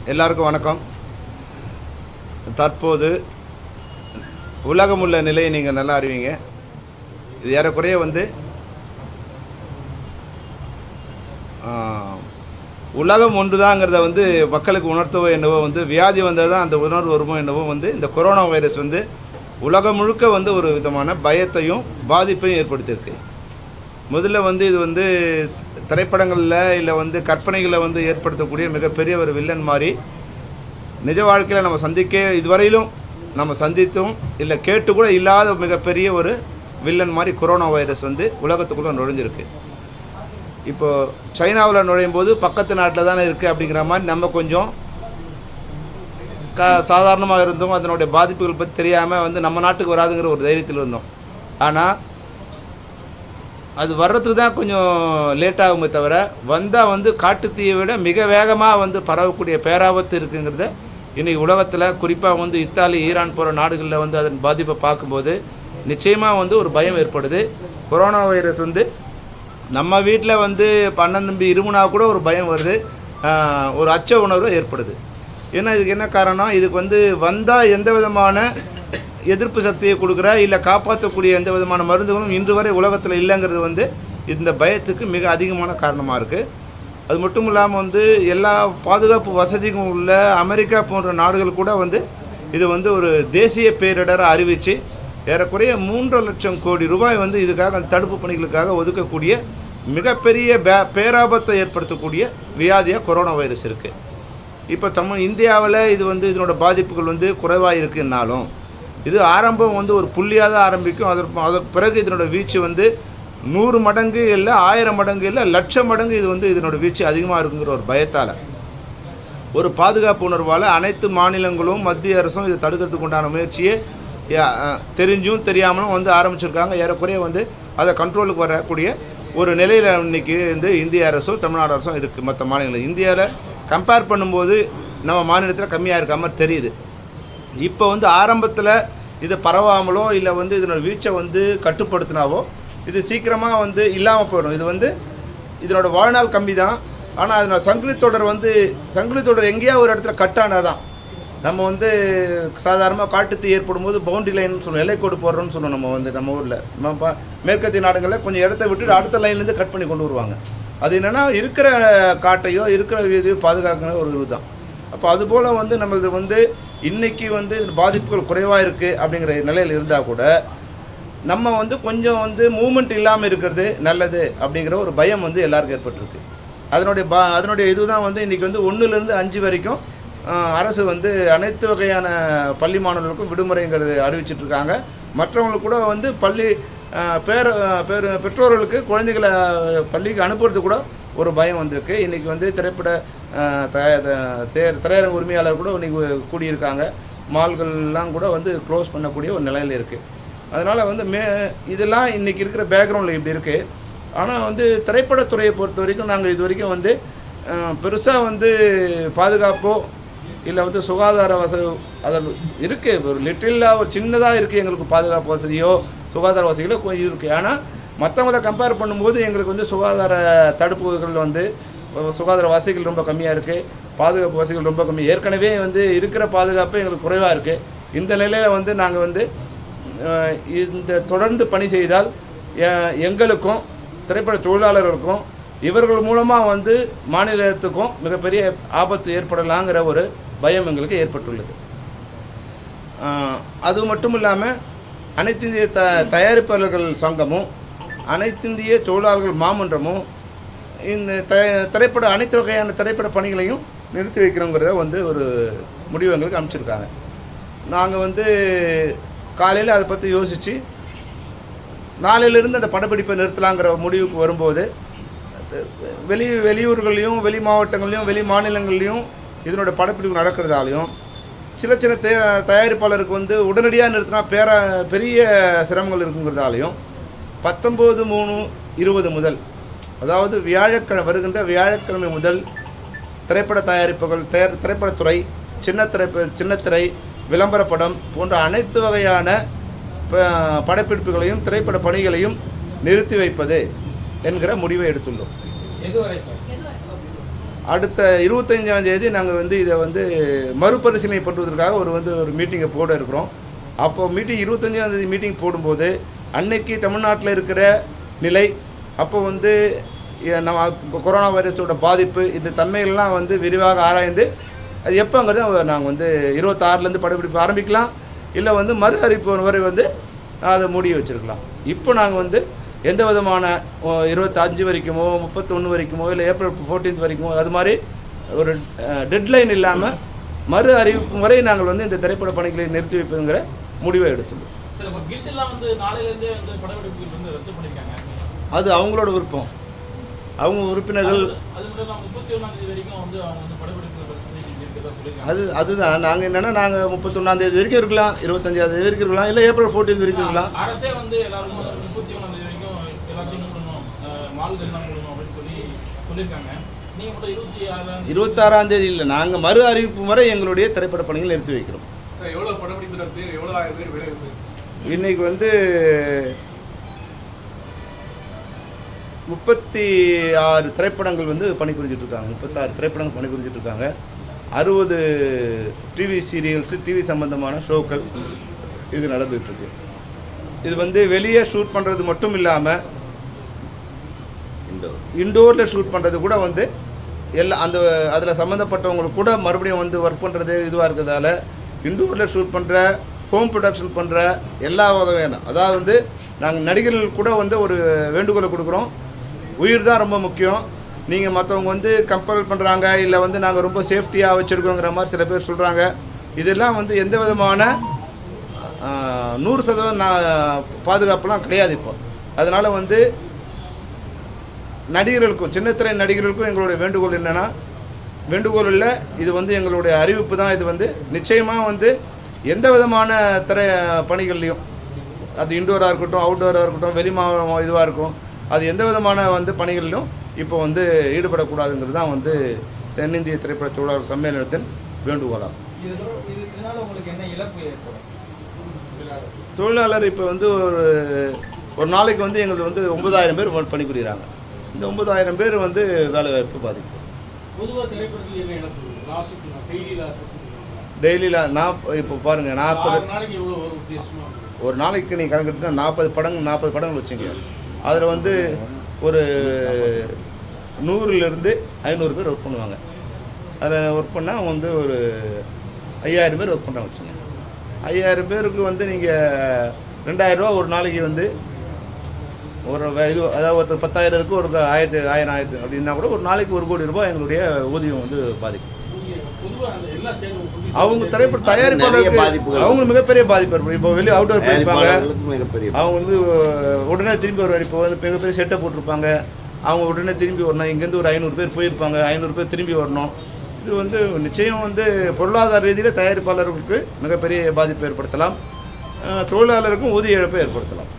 எல்லாருக்கும் வணக்கம் தற்போது உலகம் உள்ள நிலையை நீங்கள் நல்லா அறிவீங்க இது ஏறக்குறைய வந்து ஆ, உலகம் ஒன்றுதாங்கிறத வந்து மக்களுக்கு உணர்த்தவோ என்னவோ வந்து வியாதி வந்தால் தான் அந்த உணர்வு வருமோ என்னவோ வந்து இந்த கொரோனா வைரஸ் வந்து உலகம் முழுக்க வந்து ஒரு விதமான பயத்தையும் பாதிப்பையும் ஏற்படுத்தியிருக்கு முதல்ல வந்து இது வந்து திரைப்படங்களில் இல்லை வந்து கற்பனைகளை வந்து ஏற்படுத்தக்கூடிய மிகப்பெரிய ஒரு வில்லன் மாதிரி நிஜ வாழ்க்கையில் நம்ம சந்திக்க இதுவரையிலும் நம்ம சந்தித்தும் இல்லை கேட்டு கூட இல்லாத மிகப்பெரிய ஒரு வில்லன் மாதிரி கொரோனா வைரஸ் வந்து உலகத்துக்குள்ளே நுழைஞ்சிருக்கு இப்போ சைனாவில் நுழையும் போது பக்கத்து நாட்டில் தானே இருக்குது அப்படிங்கிற மாதிரி நம்ம கொஞ்சம் க சாதாரணமாக இருந்தோம் அதனுடைய பாதிப்புகள் பற்றி தெரியாமல் வந்து நம்ம நாட்டுக்கு வராதுங்கிற ஒரு தைரியத்தில் இருந்தோம் ஆனால் அது வர்றதுக்கு தான் கொஞ்சம் லேட் ஆகுமே தவிர வந்தால் வந்து காட்டுத்தீயை விட மிக வேகமாக வந்து பரவக்கூடிய பேராபத்து இருக்குங்கிறத இன்றைக்கி உலகத்தில் குறிப்பாக வந்து இத்தாலி ஈரான் போகிற நாடுகளில் வந்து அதன் பாதிப்பை பார்க்கும்போது நிச்சயமாக வந்து ஒரு பயம் ஏற்படுது கொரோனா வைரஸ் வந்து நம்ம வீட்டில் வந்து பண்ணன் தம்பி இருமுனா கூட ஒரு பயம் வருது ஆஹ் ஒரு அச்ச உணர்வு ஏற்படுது ஏன்னா இதுக்கு என்ன காரணம் இதுக்கு வந்து வந்தால் எந்த விதமான எதிர்ப்பு சக்தியை கொடுக்குற இல்லை காப்பாற்றக்கூடிய எந்த விதமான மருந்துகளும் இன்று வரை உலகத்தில் இல்லைங்கிறது வந்து இந்த பயத்துக்கு மிக அதிகமான காரணமாக இருக்குது அது மட்டும் இல்லாமல் வந்து எல்லா பாதுகாப்பு வசதிகளும் உள்ள அமெரிக்கா போன்ற நாடுகள் கூட வந்து இது வந்து ஒரு தேசிய பேரிடரை அறிவித்து ஏறக்குறைய மூன்று லட்சம் கோடி ரூபாய் வந்து இதுக்காக அந்த தடுப்பு பணிகளுக்காக ஒதுக்கக்கூடிய மிகப்பெரிய பே பேராபத்தை ஏற்படுத்தக்கூடிய வியாதியாக கொரோனா வைரஸ் இருக்குது இப்போ தமிழ் இந்தியாவில் இது வந்து இதனோட பாதிப்புகள் வந்து குறைவாக இருக்குன்னாலும் இது ஆரம்பம் வந்து ஒரு புள்ளியாக தான் ஆரம்பிக்கும் அதற்கு அதற்கு பிறகு இதனோட வீச்சு வந்து நூறு மடங்கு இல்லை ஆயிரம் மடங்கு இல்லை லட்சம் மடங்கு இது வந்து இதனோட வீச்சு அதிகமாக இருக்குங்கிற ஒரு பயத்தால் ஒரு பாதுகாப்பு உணர்வால் அனைத்து மாநிலங்களும் மத்திய அரசும் இதை தடுக்கிறதுக்கு உண்டான முயற்சியை யா- அஹ், தெரிஞ்சும் தெரியாமலும் வந்து ஆரம்பிச்சிருக்காங்க ஏறக்குறைய வந்து அதை கண்ட்ரோலுக்கு வரக்கூடிய ஒரு நிலையில் இன்னைக்கு வந்து இந்திய அரசும் தமிழ்நாடு அரசும் இருக்குது மற்ற மாநிலங்கள் இந்தியாவில் கம்பேர் பண்ணும்போது நம்ம மாநிலத்தில் கம்மியாக இருக்க மாதிரி தெரியுது இப்போ வந்து ஆரம்பத்தில் இது பரவாமலோ இல்லை வந்து இதனோட வீச்சை வந்து கட்டுப்படுத்தினாவோ இது சீக்கிரமாக வந்து இல்லாமல் போயிடும் இது வந்து இதனோட வாழ்நாள் கம்மி தான் ஆனால் அதனோட சங்கிலி தொடர் வந்து சங்கிலி தொடர் எங்கேயா ஒரு இடத்துல கட் ஆனால் தான் நம்ம வந்து சாதாரணமாக காட்டுத்தீ ஏற்படும் போது பவுண்டரி லைன் சொல்லுவோம் எல்லைக்கோடு போடுறோம்னு சொல்லுவோம் நம்ம வந்து நம்ம ஊரில் நம்ம ப- மேற்கத்திய நாடுகளில் கொஞ்சம் இடத்த விட்டுட்டு அடுத்த லைன்லேருந்து கட் பண்ணி கொண்டு வருவாங்க அது என்னென்னா இருக்கிற காட்டையோ இருக்கிற இதையோ பாதுகாக்கிற ஒரு இதுதான் அப்போ அதுபோல் வந்து நம்மளது வந்து இன்னைக்கு வந்து பாதிப்புகள் குறைவாக இருக்குது அப்படிங்கிற நிலையில் இருந்தால் கூட நம்ம வந்து கொஞ்சம் வந்து மூமெண்ட் இல்லாமல் இருக்கிறது நல்லது அப்படிங்கிற ஒரு பயம் வந்து எல்லாருக்கும் ஏற்பட்டிருக்கு அதனுடைய பா அதனுடைய இதுதான் வந்து இன்றைக்கி வந்து ஒன்றுலேருந்து அஞ்சு வரைக்கும் ஆஹ், அரசு வந்து அனைத்து வகையான பள்ளி மாணவர்களுக்கும் விடுமுறைங்கிறது அறிவிச்சிட்டு இருக்காங்க மற்றவங்களுக்கு கூட வந்து பள்ளி ஆஹ், பேர பேர் பெற்றோர்களுக்கு குழந்தைகளை பள்ளிக்கு அனுப்புறது கூட ஒரு பயம் வந்திருக்கு இன்றைக்கி வந்து திரைப்பட ஆஹ், தய- த- தேர் திரையரங்க உரிமையாளர் கூட இன்றைக்கி கூடியிருக்காங்க மால்கள்லாம் கூட வந்து க்ளோஸ் பண்ணக்கூடிய ஒரு நிலையில் இருக்குது அதனால் வந்து மே இதெல்லாம் இன்றைக்கி இருக்கிற பேக்ரவுண்டில் இப்படி இருக்குது ஆனால் வந்து திரைப்படத்துறையை பொறுத்த வரைக்கும் நாங்கள் இது வரைக்கும் வந்து பெருசாக வந்து பாதுகாப்போ இல்லை வந்து சுகாதார வசதி அதில் இருக்குது ஒரு லிட்டிலாக ஒரு சின்னதாக இருக்குது எங்களுக்கு பாதுகாப்பு வசதியோ சுகாதார வசதிகளோ கொஞ்சம் இருக்குது ஆனால் மற்றவங்கள கம்பேர் பண்ணும்போது எங்களுக்கு வந்து சுகாதார தடுப்புகள் வந்து சுகாதார வசதிகள் ரொம்ப கம்மியாக இருக்குது பாதுகாப்பு வசதிகள் ரொம்ப கம்மி ஏற்கனவே வந்து இருக்கிற பாதுகாப்பு எங்களுக்கு குறைவாக இருக்குது இந்த நிலையில் வந்து நாங்கள் வந்து அஹ் இந்த தொடர்ந்து பணி செய்தால் எ- எங்களுக்கும் திரைப்பட தொழிலாளர்களுக்கும் இவர்கள் மூலமாக வந்து மாநிலத்துக்கும் மிகப்பெரிய ஆபத்து ஏற்படலாங்கிற ஒரு பயம் எங்களுக்கு ஏற்பட்டுள்ளது அஹ் அது மட்டும் இல்லாமல் அனைத்திந்திய த தயாரிப்பாளர்கள் சங்கமும் அனைத்திந்திய தொழிலாளர்கள் மாமன்றமும் இந்த த திரைப்பட அனைத்து வகையான திரைப்பட பணிகளையும் நிறுத்தி வைக்கிறோங்கிறத வந்து ஒரு முடிவு எங்களுக்கு அமைச்சிருக்காங்க நாங்கள் வந்து காலையில் அதை பற்றி யோசித்து நாளையிலிருந்து அந்த படப்பிடிப்பை நிறுத்தலாங்கிற முடிவுக்கு வரும்போது அது வெளி வெளியூர்கள்லையும் வெளி மாவட்டங்கள்லையும் வெளி மாநிலங்கள்லையும் இதனோட படப்பிடிப்பு நடக்கிறதாலையும் சில சின்ன தே தயாரிப்பாளருக்கு வந்து உடனடியாக நிறுத்தினா பேர பெரிய சிரமங்கள் இருக்குங்கிறதாலையும் பத்தொம்போது மூணு இருபது முதல் அதாவது வியாழக்கிழமை வருகின்ற வியாழக்கிழமை முதல் திரைப்பட தயாரிப்புகள் தயார் திரைப்படத்துறை சின்ன திரைப்ப சின்னத்திரை விளம்பர படம் போன்ற அனைத்து வகையான ப- படப்பிடிப்புகளையும் திரைப்பட பணிகளையும் நிறுத்தி வைப்பது என்கிற முடிவை எடுத்துள்ளோம் எதுவரை சார் அடுத்த இருபத்தஞ்சாம் தேதி நாங்கள் வந்து இதை வந்து மறுபரிசீலனை பண்ணுவதற்காக ஒரு வந்து ஒரு மீட்டிங்கை போட இருக்கிறோம் அப்போ மீட்டிங் இருபத்தஞ்சாம் தேதி மீட்டிங் போடும்போது அன்னைக்கு தமிழ்நாட்டில் இருக்கிற நிலை அப்போ வந்து எ- நம்ம கொ- கொரோனா வைரஸோட பாதிப்பு இந்த தன்மைகள்லாம் வந்து விரிவாக ஆராய்ந்து அது எப்போங்கிறத நாங்கள் வந்து இருபத்தாறுலேருந்து படப்பிடிப்பு ஆரம்பிக்கலாம் இல்லை வந்து மறு அறிவிப்பு வரை வந்து அதை மூடி வச்சிருக்கலாம் இப்போ நாங்கள் வந்து எந்த விதமான ஓ, இருபத்தஞ்சு வரைக்குமோ முப்பத்தொன்று வரைக்குமோ இல்லை ஏப்ரல் ஃபோர்டீன்த் வரைக்குமோ அது மாதிரி ஒரு டெட்லைன் இல்லாமல் மறு அறிவிப்பு வரை நாங்கள் வந்து இந்த திரைப்பட பணிகளை நிறுத்தி வைப்பதுங்கிற முடிவை எடுத்துள்ளோம் சில இப்போ கில்ட் எல்லாம் வந்து நாளையில இருந்தே வந்து படப்பிடிப்புகள் வந்து ரத்து பண்ணிருக்காங்க அது அவங்களோட விருப்பம் அவங்க உறுப்பினர்கள் அது அது மட்டும் இல்லாம முப்பத்தி ஒண்ணாம் தேதி வரைக்கும் வந்து அவங்க வந்து படப்பிடிப்புகள் வந்து இருக்கிறதா சொல்லியிருக்காங்க அது அதுதான் நாங்கள் என்னென்னா நாங்கள் முப்பத்தொன்னாந்தேதி வரைக்கும் இருக்கலாம் இருபத்தஞ்சாந்தேதி வரைக்கும் இருக்கலாம் இல்லை ஏப்ரல் ஃபோர்டீன்த் வரைக்கும் இருக்கலாம் அரசே வந்து எல்லாருக்கும் வந்து முப்பத்தி ஒண்ணாம் தேதி வரைக்கும் எல்லாத்தையும் மூடணும் அஹ், மால்கள் எல்லாம் மூடணும் அப்படின்னு சொல்லி சொல்லியிருக்காங்க நீங்க மட்டும் இருபத்தி ஆறாம் தேதி இருபத்தாறாம் தேதி இல்லை நாங்கள் மறு அறிவிப்பு வரை எங்களுடைய திரைப்பட பணிகள் நிறுத்தி வைக்கிறோம் சார் எவ்வளோ படப்பிடிப்பு நடத்து எவ்வளோ ஆயிரம் பேர் வேலை இருக்கு இன்னைக்கு வந்து முப்பத்தி ஆறு திரைப்படங்கள் வந்து பணிபுரிஞ்சிட்டு இருக்காங்க முப்பத்தாறு திரைப்படங்கள் பணிபுரிஞ்சிட்டு இருக்காங்க அறுபது டிவி சீரியல்ஸு டிவி சம்பந்தமான ஷோக்கள் இது நடந்துட்டு இருக்கு இது வந்து வெளியே ஷூட் பண்ணுறது மட்டும் இல்லாமல் இண்டோரில் ஷூட் பண்ணுறது கூட வந்து எல்லா அந்த அதில் சம்மந்தப்பட்டவங்களுக்கு கூட மறுபடியும் வந்து ஒர்க் பண்ணுறது இதுவாக இருக்கிறதால இண்டோரில் ஷூட் பண்ணுற ஹோம் ப்ரொடக்ஷன் பண்ணுற எல்லா வகையான அதாவது வந்து நாங்கள் நடிகர்கள் கூட வந்து ஒரு வேண்டுகோளை கொடுக்குறோம் உயிர் தான் ரொம்ப முக்கியம் நீங்கள் மற்றவங்க வந்து கம்பல் பண்ணுறாங்க இல்லை வந்து நாங்கள் ரொம்ப சேஃப்டியாக வச்சுருக்கோங்கிற மாதிரி சில பேர் சொல்கிறாங்க இதெல்லாம் வந்து எந்த விதமான ஆஹ், நூறு சதவீதம் நான் பாதுகாப்புலாம் கிடையாது இப்போ அதனால் வந்து நடிகர்களுக்கும் சின்னத்திரை நடிகர்களுக்கும் எங்களுடைய வேண்டுகோள் என்னென்னா வேண்டுகோள் இல்லை இது வந்து எங்களுடைய அறிவிப்பு தான் இது வந்து நிச்சயமாக வந்து எந்த விதமான திரை பணிகள்லையும் அது இண்டோராக இருக்கட்டும் அவுட்டோராக இருக்கட்டும் வெளி மா- இதுவாக இருக்கும் அது எந்த விதமான வந்து பணிகளிலும் இப்போ வந்து ஈடுபடக்கூடாதுங்கிறது தான் வந்து தென்னிந்திய திரைப்பட தொழிலாளர் சம்மேளனத்தின் வேண்டுகோளாகும் இது இது இதனால உங்களுக்கு என்ன இழப்பு ஏற்படும் தொழிலாளர் இப்போ வந்து ஒரு ஒரு நாளைக்கு வந்து எங்களுக்கு வந்து ஒன்பதாயிரம் பேர் பணிபுரிகிறாங்க இந்த ஒன்பதாயிரம் பேர் வந்து வேலை வாய்ப்பு பாதிக்கும் பொதுவாக திரைப்படத்தில் என்ன இழப்பு லாஸ் டெய்லி லாஸஸ் டெய்லியில் நான் இப்போ பாருங்கள் நாற்பது நாளைக்கு எவ்வளோ ஒரு உத்தேசமா ஒரு நாளைக்கு நீங்கள் கணக்கிட்டுனா நாற்பது படங்கள் நாற்பது படங்கள் வச்சுங்க அதில் வந்து ஒரு நூறுலேருந்து ஐநூறு பேர் ஒர்க் பண்ணுவாங்க அதில் ஒர்க் பண்ணால் வந்து ஒரு ஐயாயிரம் பேர் ஒர்க் பண்ணுறாங்க வச்சுங்க ஐயாயிரம் பேருக்கு வந்து நீங்கள் ரெண்டாயிரரூவா ஒரு நாளைக்கு வந்து ஒரு வ- இது அதாவது ஒருத்தர் பத்தாயிரம் இருக்கு ஒரு ஆயிரத்தி ஆயிரம் ஆயிரத்தி அப்படின்னா கூட ஒரு நாளைக்கு ஒரு கோடி ரூபாய் எங்களுடைய ஊதியம் வந்து பாதிக்கும் பொதுவாக அந்த எல்லா சேர்ந்து அவங்க திரைப்பட நிறைய தயாரிப்பாளருக்கு பாதிப்புகள். அவங்க மிகப்பெரிய பாதிப்பு இருக்கும் இப்போ வெளியே அவுட்டோர் போயிருப்பாங்க தயாரிப்பாளர்களுக்கு மிகப்பெரிய அவங்க வந்து அஹ், உடனே திரும்பி வருவார் இப்போ வந்து மிகப்பெரிய செட்டை போட்டிருப்பாங்க அவங்க உடனே திரும்பி வரணும் இங்கேருந்து ஒரு ஐநூறு பேர் போயிருப்பாங்க ஐநூறு பேர் திரும்பி வரணும் இது வந்து நிச்சயம் வந்து பொருளாதார ரீதியில் தயாரிப்பாளர்களுக்கு மிகப்பெரிய பாதிப்பை ஏற்படுத்தலாம் அஹ், தொழிலாளருக்கும் ஊதிய இழப்பை ஏற்படுத்தலாம்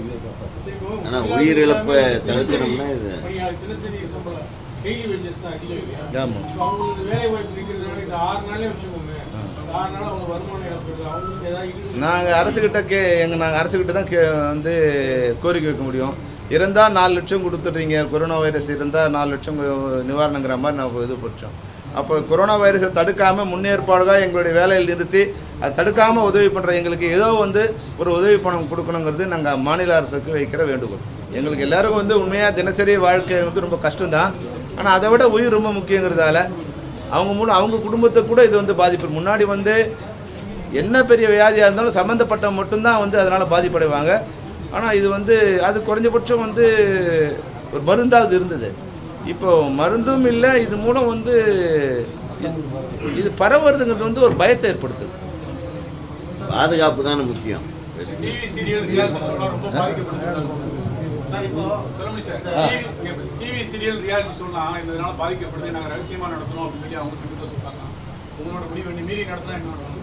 ஆனா உயிரிழப்பை தடுக்கணும்னா இது தினசரி சம்பளம் டெய்லி வேஜஸ் தான் அதிகம் இல்லையா ஆமாம் இப்போ அவங்களுக்கு வேலை வாய்ப்பு இருக்கிறதுனால இந்த ஆறு நாளே வச்சுக்கோங்க இந்த ஆறு நாள் அவங்க வருமானம் இழப்பு அவங்களுக்கு ஏதாவது இருக்கு நாங்கள் அரசுக்கிட்ட கே எங்கள் நாங்கள் அரசுக்கிட்ட தான் கே வந்து கோரிக்கை வைக்க முடியும் இருந்தால் நாலு லட்சம் கொடுத்துட்றீங்க கொரோனா வைரஸ் இருந்தால் நாலு லட்சம் நிவாரணங்கிற மாதிரி நம்ம இது படித்தோம் அப்போ கொரோனா வைரஸை தடுக்காமல் முன்னேற்பாடுగా எங்களுடைய வேலையில் நிறுத்தி அதை தடுக்காமல் உதவி பண்ணுற எங்களுக்கு ஏதோ வந்து ஒரு உதவி பணம் கொடுக்கணுங்கிறது நாங்கள் மாநில அரசுக்கு வைக்கிற வேண்டுகோள் எங்களுக்கு எல்லாருக்கும் வந்து உண்மையாக தினசரி வாழ்க்கை வந்து ரொம்ப கஷ்டம்தான் ஆனால் அதை விட உயிர் ரொம்ப முக்கியங்கிறதால அவங்க மூலம் அவங்க குடும்பத்தை கூட இது வந்து பாதிப்பு முன்னாடி வந்து என்ன பெரிய வியாதியாக இருந்தாலும் சம்மந்தப்பட்ட மட்டும்தான் வந்து அதனால் பாதிப்படைவாங்க ஆனால் இது வந்து அது குறைஞ்சபட்சம் வந்து ஒரு மருந்தாவது இருந்தது இப்போ மருந்தும் இல்லை இது மூலம் வந்து இது- இது பரவுறதுங்கிறது வந்து ஒரு பயத்தை ஏற்படுத்துது பாதுகாப்பு தானே முக்கியம் டிவி சீரியல் ரியாலிட்டி ஷோலாம் ரொம்ப பாதிக்கப்படுது சார் இப்போ சொல்லமணி சார் டிவி சீரியல் ரியாலிட்டி ஷோலாம் இந்த இதனால பாதிக்கப்படுது நாங்கள் ரகசியமா நடத்தணும் அப்படின்னு சொல்லி அவங்க சிங்கத்தை சொல்றாங்க உங்களோட முடிவு பண்ணி மீறி நடத்தினா என்ன நடக்கும்?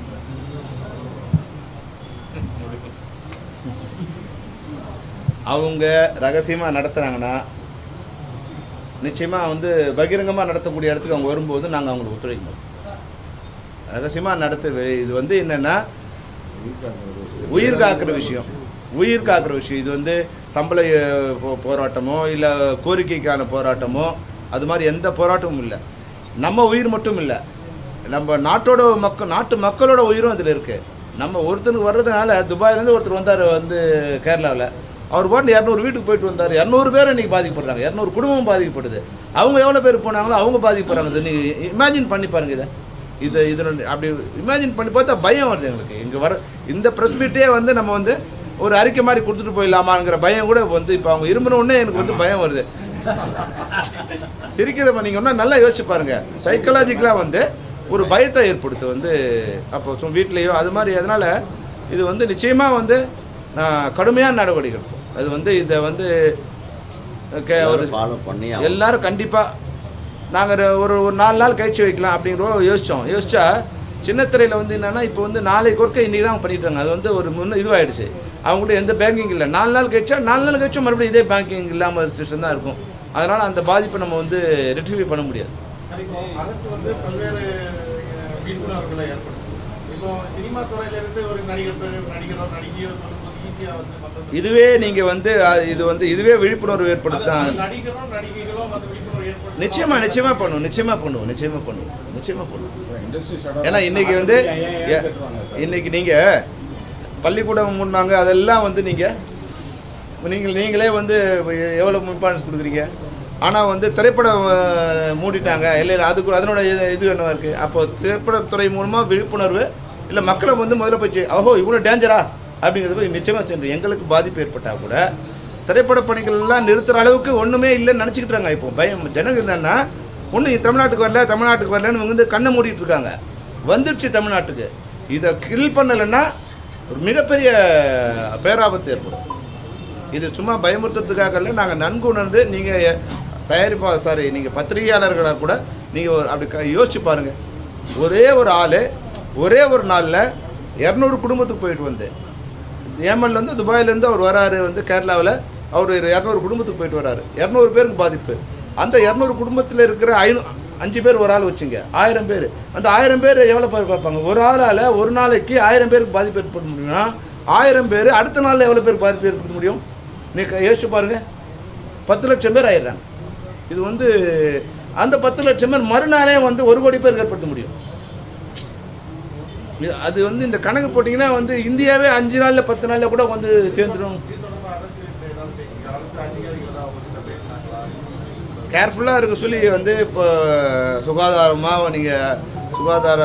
அவங்க ரகசியமாக நடத்துகிறாங்கன்னா நிச்சயமாக வந்து பகிரங்கமாக நடத்தக்கூடிய இடத்துக்கு அவங்க வரும்போது நாங்கள் அவங்களுக்கு ஒத்துழைக்க மாட்டோம் ரகசியமாக நடத்த வே- இது வந்து என்னென்னா உயிர் காக்கிற விஷயம் உயிர் காக்கிற விஷயம் இது வந்து சம்பள அஹ், போ- போராட்டமோ இல்லை கோரிக்கைக்கான போராட்டமோ அது மாதிரி எந்த போராட்டமும் இல்லை நம்ம உயிர் மட்டும் இல்லை நம்ம நாட்டோட மக்கள் நாட்டு மக்களோட உயிரும் அதில் இருக்குது நம்ம ஒருத்தனுக்கு வர்றதுனால துபாயிலேருந்து ஒருத்தர் வந்தார் வந்து கேரளாவில் அவர் பாட்டு இரநூறு வீட்டுக்கு போயிட்டு வந்தார் இரநூறு பேர் இன்றைக்கி பாதிக்கப்படுறாங்க இரநூறு குடும்பம் பாதிக்கப்படுது அவங்க எவ்வளோ பேர் போனாங்களோ அவங்க பாதிக்கப்படுறாங்க நீங்கள் இமேஜின் பண்ணி பாருங்க இதை இது இதனுடைய அப்படி இமேஜின் பண்ணி பார்த்தா பயம் வருது எங்களுக்கு இங்கே வர இந்த ப்ரெஸ் மீட்டே வந்து நம்ம வந்து ஒரு அறிக்கை மாதிரி கொடுத்துட்டு போயிடலாமாங்கிற பயம் கூட வந்து இப்போ அவங்க இரும்பின உடனே எனக்கு வந்து பயம் வருது சிரிக்கிறத நீங்கள் இன்னும் நல்லா யோசிச்சு பாருங்க சைக்கலாஜிக்கலாக வந்து ஒரு பயத்தை ஏற்படுத்து வந்து அப்போ சும் வீட்லேயோ அது மாதிரி அதனால் இது வந்து நிச்சயமாக வந்து நான் கடுமையான நடவடிக்கை எடுப்போம் அது வந்து இதை வந்து கே- ஒரு ஃபாலோ பண்ணி எல்லாரும் கண்டிப்பாக நாங்கள் ஒரு ஒரு நாலு நாள் கழிச்சு வைக்கலாம் அப்படிங்கிற யோசித்தோம் யோசிச்சா சின்னத்திரையில் வந்து என்னென்னா இப்போ வந்து நாளைக்கு ஒர்க்கை இன்றைக்கி தான் பண்ணிட்டாங்க அது வந்து ஒரு முன்ன இதுவாகிடுச்சு அவங்கள்ட்ட எந்த பேங்கிங் இல்லை நாலு நாள் கழிச்சா நாலு நாள் கழிச்சும் மறுபடியும் இதே பேங்கிங் இல்லாமல் சிஸ்டம் தான் இருக்கும் அதனால் அந்த பாதிப்பை நம்ம வந்து ரெட்ரிஃபை பண்ண முடியாது சரி, இப்போ அரசு வந்து பல்வேறு அஹ், விழிப்புணர்வுகளை ஏற்படுத்தும் இப்போ சினிமா துறையில இருந்து ஒரு நடிகர் பேர் நடிகரோ நடிகையோ சொல்லும்போது ஈஸியா வந்து மக்கள் இதுவே நீங்கள் வந்து அஹ், இது வந்து இதுவே விழிப்புணர்வு ஏற்படுத்தான் அது நடிகரோ நடிகைகளோ வந்து விழிப்புணர்வு ஏற்படுத்தும் நிச்சயமா நிச்சயமா பண்ணுவோம் நிச்சயமா பண்ணுவோம் நிச்சயமா பண்ணுவோம் நிச்சயமா பண்ணுவோம் ஏன்னா இன்னைக்கு வந்து எ- இன்னைக்கு நீங்க பள்ளிக்கூடம் முன்னாங்க அதெல்லாம் வந்து நீங்க நீங்கள் நீங்களே வந்து எவ்வளோ இம்பார்ட்டன்ஸ் கொடுக்குறீங்க ஆனால் வந்து திரைப்படம் அஹ், மூடிட்டாங்க இல்லை இல்லை அதுக்கு அதனோட இது இது என்னவா இருக்குது அப்போ திரைப்படத்துறை மூலமாக விழிப்புணர்வு இல்லை மக்களை வந்து முதல்ல போச்சு ஓஹோ இவ்வளோ டேஞ்சரா அப்படிங்கிறது போய் நிச்சயமாக சென்று எங்களுக்கு பாதிப்பு ஏற்பட்டால் கூட திரைப்பட பணிகள் எல்லாம் நிறுத்துற அளவுக்கு ஒன்றுமே இல்லைன்னு நினச்சிக்கிட்டாங்க இப்போ பயம் ஜனங்க என்னன்னா ஒன்றும் தமிழ்நாட்டுக்கு வரல தமிழ்நாட்டுக்கு வரலன்னு இவங்க வந்து கண்ணை மூடிட்டு இருக்காங்க வந்துடுச்சு தமிழ்நாட்டுக்கு இதை கில் பண்ணலைன்னா ஒரு மிகப்பெரிய பேராபத்து ஏற்படும் இது சும்மா பயமுறுத்துறதுக்காக இல்லை நாங்கள் நன்கு உணர்ந்து நீங்கள் தயாரிப்பா சாரி நீங்கள் பத்திரிகையாளர்களாக கூட நீங்கள் அப்படி க- யோசிச்சு பாருங்கள் ஒரே ஒரு ஆள் ஒரே ஒரு நாளில் இரநூறு குடும்பத்துக்கு போயிட்டு வந்து ஏமன்ல வந்து துபாயிலேருந்து அவர் வராரு வந்து கேரளாவில் அவர் இரநூறு குடும்பத்துக்கு போயிட்டு வராரு இரநூறு பேருக்கு பாதிப்பு அந்த இரநூறு குடும்பத்தில் இருக்கிற ஐநூ அஞ்சு பேர் ஒரு ஆள் வச்சுங்க ஆயிரம் பேர் அந்த ஆயிரம் பேர் எவ்வளோ பேர் பார்ப்பாங்க ஒரு ஆளால் ஒரு நாளைக்கு ஆயிரம் பேருக்கு பாதிப்பு ஏற்படுத்த முடியும்னா ஆயிரம் பேர் அடுத்த நாளில் எவ்வளோ பேர் பாதிப்பு ஏற்படுத்த முடியும் நீ க- யோசிச்சு பாருங்க பத்து லட்சம் பேர் ஆயிடுறாங்க இது வந்து அந்த பத்து லட்சம் பேர் மறுநாளே வந்து ஒரு கோடி பேர் ஏற்படுத்த முடியும் இது அது வந்து இந்த கணக்கு போட்டிங்கன்னா வந்து இந்தியாவே அஞ்சு நாளில் பத்து நாளில் கூட வந்து சேர்ந்துடும் இது தொடர்பா அரசு இப்ப ஏதாவது பேசுறீங்க அரசு அதிகாரிகள் ஏதாவது உங்ககிட்ட பேசினாங்களா கேர்ஃபுல்லாக இருக்க சொல்லி வந்து இப்போ சுகாதாரமாக நீங்கள் சுகாதார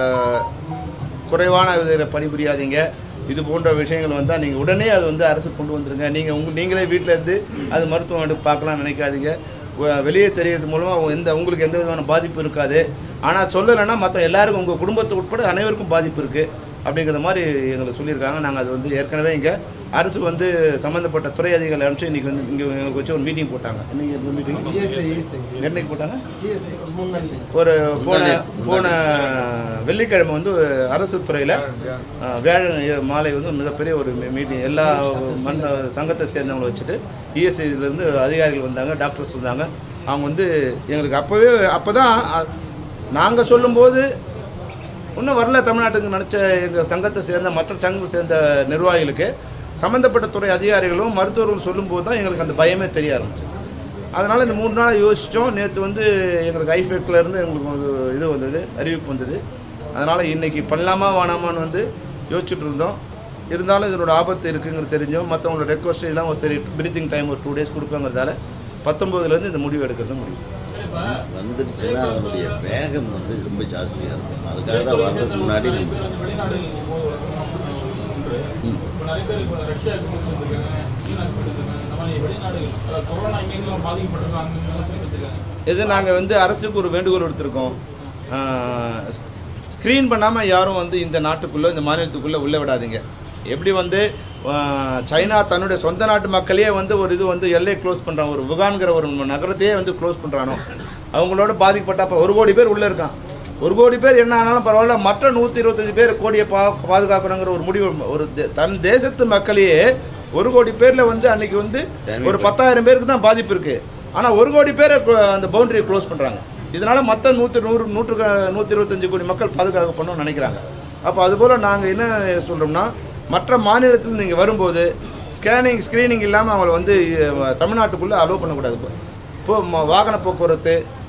குறைவான இதில் பணிபுரியாதீங்க இது போன்ற விஷயங்கள் வந்தால் நீங்கள் உடனே அது வந்து அரசு கொண்டு வந்துருங்க நீங்கள் உங்க நீங்களே வீட்டில் இருந்து அது மருத்துவம் எடுத்து பார்க்கலாம்னு நினைக்காதீங்க வ- வெளியே தெரியறது மூலமாக எந்த உங்களுக்கு எந்த விதமான பாதிப்பு இருக்காது ஆனால் சொல்லலைன்னா மற்ற எல்லாருக்கும் உங்கள் குடும்பத்தை உட்பட அனைவருக்கும் பாதிப்பு இருக்குது அப்படிங்கிற மாதிரி எங்களுக்கு சொல்லியிருக்காங்க நாங்கள் அது வந்து ஏற்கனவே இங்கே அரசு வந்து சம்மந்தப்பட்ட துறை அதிகாரிகள் அனுப்பிச்சு இன்றைக்கி வந்து இங்கே எங்களுக்கு வச்சு ஒரு மீட்டிங் போட்டாங்க இன்னைக்கு மீட்டிங் என்னைக்கு போட்டாங்க ஒரு போன போன வெள்ளிக்கிழமை வந்து அரசு துறையில் வேழன் இ- மாலை வந்து மிகப்பெரிய ஒரு மீட்டிங் எல்லா மண் சங்கத்தை சேர்ந்தவங்களை வச்சுட்டு இஎஸ்ஐலேருந்து அதிகாரிகள் வந்தாங்க டாக்டர்ஸ் வந்தாங்க அவங்க வந்து எங்களுக்கு அப்போவே அப்போ தான் நாங்கள் சொல்லும்போது இன்னும் வரல தமிழ்நாட்டுக்கு நினச்ச எங்கள் சங்கத்தை சேர்ந்த மற்ற சங்கத்தை சேர்ந்த நிர்வாகிகளுக்கு சம்மந்தப்பட்ட துறை அதிகாரிகளும் மருத்துவர்களும் சொல்லும்போது தான் எங்களுக்கு அந்த பயமே தெரிய ஆரம்பிச்சு அதனால் இந்த மூணு நாள் யோசித்தோம் நேற்று வந்து எங்களுக்கு ஐஃபெக்டில் இருந்து எங்களுக்கு ஒரு இது வந்தது அறிவிப்பு வந்தது அதனால் இன்றைக்கி பண்ணலாமா வேணாமான்னு வந்து யோசிச்சுட்டு இருந்தோம் இருந்தாலும் இதனோட ஆபத்து இருக்குங்கிறது தெரிஞ்சோம் மற்றவங்களோட ரெக்வஸ்ட் இதெல்லாம் ஒரு சரி பிரீத்திங் டைம் ஒரு டூ டேஸ் கொடுப்பாங்கிறதால பத்தொம்போதுலேருந்து இந்த முடிவு எடுக்கிறது முடியும் சரி இப்ப வந்துடுச்சுன்னா அதனுடைய வேகம் வந்து ரொம்ப ஜாஸ்தியாக இருக்கும் அதுக்காக தான் வர்றதுக்கு முன்னாடி நிறைய நம்ம பேர் வந்து வெளிநாடுகளுக்கு போக ஒன்று இப்போ நிறைய பேர் இப்போ ரஷ்யாவுக்கு போயிட்டு வந்திருக்காங்க சீனாக்கு போயிட்டு வந்திருக்காங்க இந்த மாதிரி வெளிநாடுகள் அதாவது கொரோனா எங்கெங்கெல்லாம் பாதிக்கப்பட்டிருக்காங்க அங்கெல்லாம் போயிட்டு வந்திருக்காங்க இது நாங்கள் வந்து அரசுக்கு ஒரு வேண்டுகோள் எடுத்திருக்கோம் ஸ்க்ரீன் பண்ணாமல் யாரும் வந்து இந்த நாட்டுக்குள்ளே இந்த மாநிலத்துக்குள்ளே உள்ளே விடாதீங்க எப்படி வந்து ஆஹ், சைனா தன்னுடைய சொந்த நாட்டு மக்களையே வந்து ஒரு இது வந்து எல்லையை க்ளோஸ் பண்ணுறான் ஒரு வுகான்கிற ஒரு நகரத்தையே வந்து க்ளோஸ் பண்ணுறானோ அவங்களோட பாதிக்கப்பட்ட அப்போ ஒரு கோடி பேர் உள்ளே இருக்கான் ஒரு கோடி பேர் என்ன ஆனாலும் பரவாயில்ல மற்ற நூற்றி இருபத்தஞ்சு பேர் கோடியை பா பாதுகாக்கணுங்கிற ஒரு முடிவு ஒரு தே- தன் தேசத்து மக்களையே ஒரு கோடி பேரில் வந்து அன்னைக்கு வந்து ஒரு பத்தாயிரம் பேருக்கு தான் பாதிப்பு இருக்குது ஆனால் ஒரு கோடி பேரை கு- அந்த பவுண்டரியை க்ளோஸ் பண்ணுறாங்க இதனால் மற்ற நூற்றி நூறு நூற்றுக்கு நூற்றி இருபத்தஞ்சு கோடி மக்கள் பாதுகாக்கப்படணும்னு நினைக்கிறாங்க அப்போ அதுபோல் நாங்கள் என்ன சொல்கிறோம்னா மற்ற மாநிலத்தில் நீங்கள் வரும்போது ஸ்கேனிங் ஸ்க்ரீனிங் இல்லாமல் அவங்கள வந்து அஹ், தமிழ்நாட்டுக்குள்ளே அலோவ் பண்ணக்கூடாது இப்போ ம- வாகன போக்குவரத்து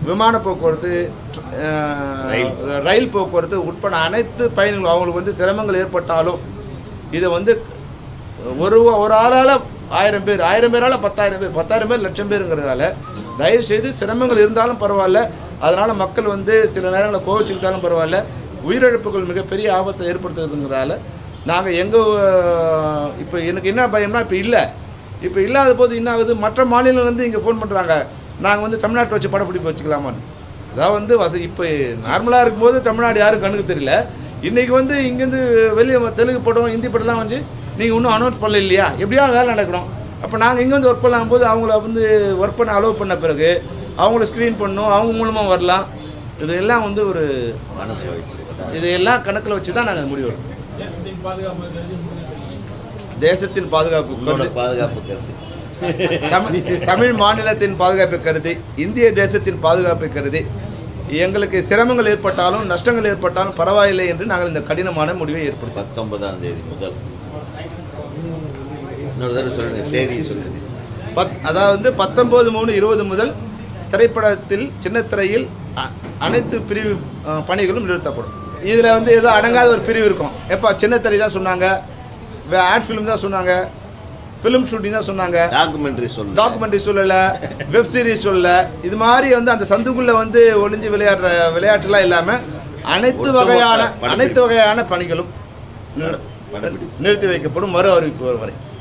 விமான போக்குவரத்து அஹ், ரயில். ரயில் போக்குவரத்து உட்பட அனைத்து பயணிகளும் அவங்களுக்கு வந்து சிரமங்கள் ஏற்பட்டாலும் இதை வந்து ஒரு ஒரு ஆளால் ஆயிரம் பேர் ஆயிரம் பேரால் பத்தாயிரம் பேர் பத்தாயிரம் பேர் லட்சம் பேருங்கிறதால தயவு செய்து சிரமங்கள் இருந்தாலும் பரவாயில்ல அதனால் மக்கள் வந்து சில நேரங்களில் கோவிச்சுக்கிட்டாலும் பரவாயில்ல உயிரிழப்புகள் மிகப்பெரிய ஆபத்தை ஏற்படுத்துறதுங்கிறதால நாங்கள் எங்கள் இப்போ எனக்கு என்ன பயம்னா இப்போ இல்லை இப்போ இல்லாத போது என்ன ஆகுது மற்ற மாநிலங்கள்லேருந்து இங்கே ஃபோன் பண்ணுறாங்க நாங்கள் வந்து தமிழ்நாட்டை வச்சு படப்பிடிப்பு வச்சுக்கலாமான்னு அதாவது வந்து வசதி இப்போ நார்மலாக இருக்கும்போது தமிழ்நாடு யாரும் கண்ணுக்கு தெரியல இன்றைக்கி வந்து இங்கேருந்து வெளியே தெலுங்கு படம் ஹிந்தி படம்லாம் வந்து நீங்கள் இன்னும் அனௌன்ஸ் பண்ணல இல்லையா எப்படியா வேலை நடக்கணும் அப்போ நாங்கள் இங்கே வந்து ஒர்க் பண்ணலாம் போது அவங்கள வந்து ஒர்க் பண்ண அலோவ் பண்ண பிறகு அவங்கள ஸ்க்ரீன் பண்ணணும் அவங்க மூலமாக வரலாம் இதெல்லாம் வந்து ஒரு மனசு வச்சு இதையெல்லாம் கணக்கில் வச்சு தான் நாங்கள் முடிவு எடுப்போம். தேசத்தின் பாதுகாப்பு கருதி தேசத்தின் பாதுகாப்பு உங்களோட கருதி- பாதுகாப்பு கருத்து தமிழ் தமிழ் மாநிலத்தின் பாதுகாப்பை கருதி இந்திய தேசத்தின் பாதுகாப்பை கருதி எங்களுக்கு சிரமங்கள் ஏற்பட்டாலும் நஷ்டங்கள் ஏற்பட்டாலும் பரவாயில்லை என்று நாங்கள் இந்த கடினமான முடிவை ஏற்படுத்தோம் பத்தொன்பதாம் தேதி முதல் இன்னொரு தடவை சொல்லுங்க தேதியை சொல்லுங்க பத் அதாவது பத்தொம்போது மூணு இருபது முதல் திரைப்படத்தில் சின்னத்திரையில் அ- அனைத்து பிரிவு அ, பணிகளும் நிறுத்தப்படும் இதில் வந்து ஏதோ அடங்காத ஒரு பிரிவு இருக்கும் எப்போ சின்னத்திரை தான் சொன்னாங்க ஆட் ஃபிலிம் தான் சொன்னாங்க ஃபிலிம் ஷூட்டிங் தான் சொன்னாங்க டாக்குமெண்ட்ரி சொல்லுங்க டாக்குமெண்ட்ரி சொல்லலை வெப் சீரிஸ் சொல்லல இது மாதிரி வந்து அந்த சந்துக்குள்ளே வந்து ஒளிஞ்சு விளையாடுற விளையாட்டுலாம் இல்லாமல் அனைத்து ஒட்டுமொத்த வகையான படப்பிடிப்பு. அனைத்து வகையான பணிகளும் நிறு- படப்பிடிப்பு. நிறுத்தி வைக்கப்படும் மறு அறிவிப்பு வரை